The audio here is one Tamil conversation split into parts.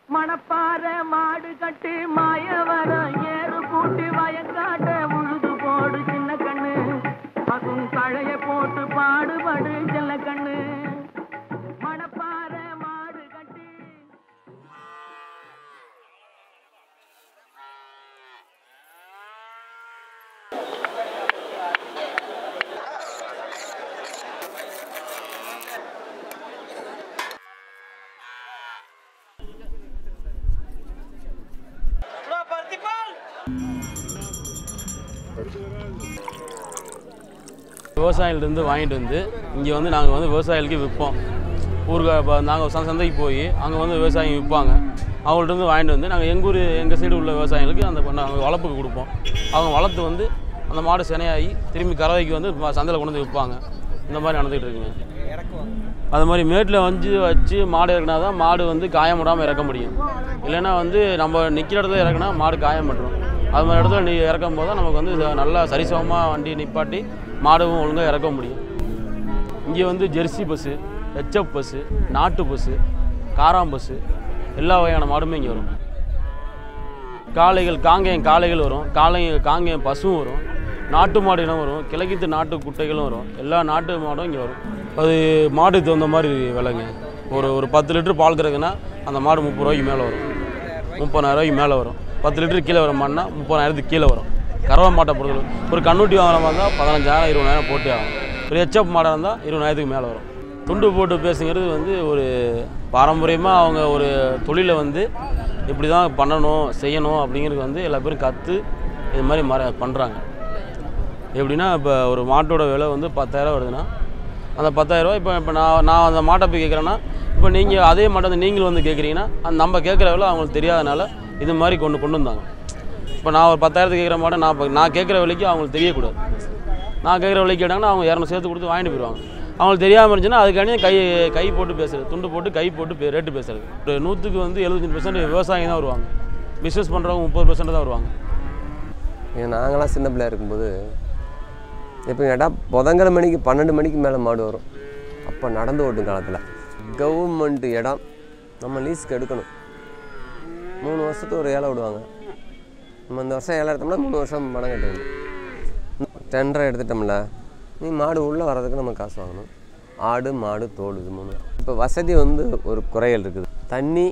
மணப்பாற மாடு கட்டி மாயவரம் ஏறு பூட்டி வயக்காட்ட உழுது போடு சின்ன கண்ணு பசும் தழைய போட்டு பாடுபடு செல்ல கண்ணு மணப்பாற மாடு கட்டி விவசாயிகிட்டேருந்து வாங்கிட்டு வந்து இங்கே வந்து நாங்கள் வந்து விவசாயிகளுக்கு விற்போம் ஊருக்கு இப்போ நாங்கள் சந்தைக்கு போய் அங்கே வந்து விவசாயிங்க விற்பாங்க அவங்கள்ட்ட இருந்து வாங்கிட்டு வந்து நாங்கள் எங்கள் ஊர் எங்கள் சைடு உள்ள விவசாயிகளுக்கு அந்த நாங்கள் வளர்ப்புக்கு கொடுப்போம் அவங்க வளர்த்து வந்து அந்த மாடு சினையாகி திரும்பி கறவைக்கு வந்து ம- சந்தையில் கொண்டு வந்து விற்பாங்க இந்த மாதிரி நடந்துகிட்டு இருக்குங்க அது மாதிரி மேட்டில் வந்து வச்சு மாடு இறக்குனா தான் மாடு வந்து காயம் விடாமல் இறக்க முடியும் இல்லைன்னா வந்து நம்ம நிற்கிற இடத்துல இறக்குனா மாடு காயம் பட்டுரும் அது மாதிரி இடத்துல நீ இறக்கும் போது தான் நமக்கு வந்து ச- நல்லா சரிசமமாக வண்டி நிப்பாட்டி மாடும் ஒழுங்காக இறக்க முடியும் இங்கே வந்து ஜெர்சி பஸ்ஸு ஹெச்எஃப் பஸ்ஸு நாட்டு பஸ்ஸு காராம் பஸ்ஸு எல்லா வகையான மாடுமே இங்கே வரும் காளைகள் காங்கேயம் காளைகள் வரும் காளை காங்கேயம் பசுவும் வரும் நாட்டு மாடு இனம் வரும் கிழக்கித்து நாட்டு குட்டைகளும் வரும் எல்லா நாட்டு மாடும் இங்கே வரும் அது மாடுக்கு தகுந்த மாதிரி விலைங்க ஒரு ஒரு பத்து லிட்டர் பால் கறக்குன்னா அந்த மாடு முப்பது ரூபாய்க்கு மேலே வரும் முப்பதாயிரம் ரூபாய்க்கு மேலே வரும் பத்து லிட்டர் கீழே வர மாடுனா முப்பதாயிரத்துக்கு கீழே வரும் கறவை மாட்டை பொறுத்தவரை ஒரு கண்ணுட்டி வாங்குற மாதிரி இருந்தால் பதினஞ்சாயிரம் இருபதாயிரம் போட்டே ஆகும் ஒரு ஹெச்எப் மாடாக இருந்தால் இருபதாயிரத்துக்கு மேலே வரும் துண்டு போட்டு பேசுங்கிறது வந்து ஒரு பாரம்பரியமாக அவங்க ஒரு தொழிலை வந்து இப்படி தான் பண்ணணும் செய்யணும் அப்படிங்கிறது வந்து எல்லா பேரும் கற்று இது மாதிரி மற பண்ணுறாங்க எப்படின்னா இப்போ ஒரு மாட்டோட விலை வந்து பத்தாயிரம் வருதுன்னா அந்த பத்தாயிரரூவா இப்போ இப்போ நான் நான் அந்த மாட்டை போய் கேட்குறேன்னா இப்போ நீங்கள் அதே மாட்டை வந்து நீங்களும் வந்து கேட்குறீங்கன்னா அந்த நம்ம கேட்குற விலை அவங்களுக்கு தெரியாதனால இது மாதிரி கொண்டு கொண்டு வந்தாங்க இப்போ நான் ஒரு பத்தாயிரத்துக்கு கேட்குற மாட்டை நான் இப்போ நான் கேட்குற விலைக்கு அவங்களுக்கு தெரியக்கூடாது நான் கேட்குற விலைக்கு கேட்டாங்கன்னா அவங்க இரநூறு சேர்த்து கொடுத்து வாங்கிட்டு போயிடுவாங்க அவங்களுக்கு தெரியாமல் இருந்துச்சுன்னா அதுக்காண்டி கை கை போட்டு பேசுறது துண்டு போட்டு கை போட்டு பே- ரேட்டு பேசுறது ஒரு நூற்றுக்கு வந்து எழுபத்தஞ்சு பர்சன்ட் விவசாயி தான் வருவாங்க பிஸ்னஸ் பண்ணுறவங்க முப்பது பர்சன்ட் தான் வருவாங்க ஏன்னா நாங்களாம் சின்ன பிள்ளையா இருக்கும்போது எப்போ கேட்டால் புதங்கல மணிக்கு பன்னெண்டு மணிக்கு மேலே மாடு வரும் அப்போ நடந்து ஓட்டும் காலத்தில் கவர்மெண்ட் இடம் நம்ம லீஸ்க்கு எடுக்கணும் மூணு வருஷத்துக்கு ஒரு ஏழை விடுவாங்க நம்ம இந்த வருஷம் ஏழை எடுத்தோம்னா மூணு வருஷம் பணம் கட்ட வேண்டும் டெண்டரை எடுத்துட்டோம்ல நீ மாடு உள்ளே வர்றதுக்கு நம்ம காசு வாங்கணும் ஆடு மாடு தோடு இது மூணு இப்போ வசதி வந்து ஒரு குறைகள் இருக்குது தண்ணி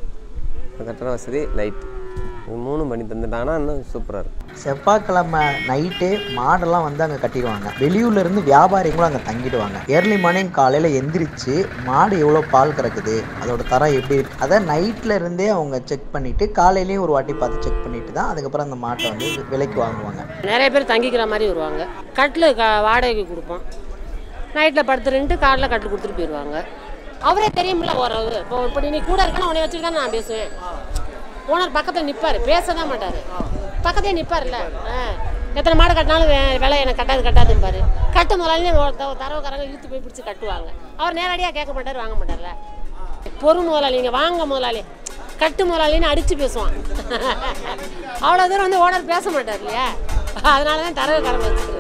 கட்டுற வசதி லைட் இது மூணும் பண்ணி தந்துட்டாங்கன்னா இன்னும் சூப்பராக இருக்கும் செவ்வாய்க்கிழமை நைட்டே மாடெல்லாம் வந்து அங்கே கட்டிடுவாங்க வெளியூர்ல இருந்து வியாபாரிகளும் அங்கே தங்கிடுவாங்க ஏர்லி மார்னிங் காலையில் எந்திரிச்சு மாடு எவ்வளோ பால் கறக்குது அதோட தரம் எப்படி இருக்கு அதை நைட்ல இருந்தே அவங்க செக் பண்ணிட்டு காலையிலேயும் ஒரு வாட்டி பார்த்து செக் பண்ணிட்டு தான் அதுக்கப்புறம் அந்த மாட்டை வந்து விலைக்கு வாங்குவாங்க நிறைய பேர் தங்கிக்கிற மாதிரி வருவாங்க கட்டில் க வாடகைக்கு கொடுப்போம் நைட்டில் படுத்துருன்ட்டு காலில் கட்டில் கொடுத்துட்டு போயிடுவாங்க அவரே தெரியுமில்ல உறவு இப்போ இப்படி நீ கூட இருக்கணும் உன்னை வச்சுட்டு தான் நான் பேசுவேன் ஓனர் பக்கத்தில் நிற்பார் பேச தான் மாட்டார் பக்கத்தே நிற்பார்ல ஆ எத்தனை மாடு கட்டினாலும் வே- விலை எனக்கு கட்டாது கட்டாதும்பாரு கட்டு முதலாளியே தரவுக்காரங்க இழுத்து போய் பிடிச்சி கட்டுவாங்க அவர் நேரடியாக கேட்க மாட்டார் வாங்க மாட்டார்ல பொறு முதலாளி நீங்கள் வாங்க முதலாளி கட்டு முதலாளின்னு அடித்து பேசுவான் அவ்வளோ தூரம் வந்து ஓனர் பேச மாட்டார் இல்லையா அதனால தான் தரவுக்காரங்க வச்சுக்கிறது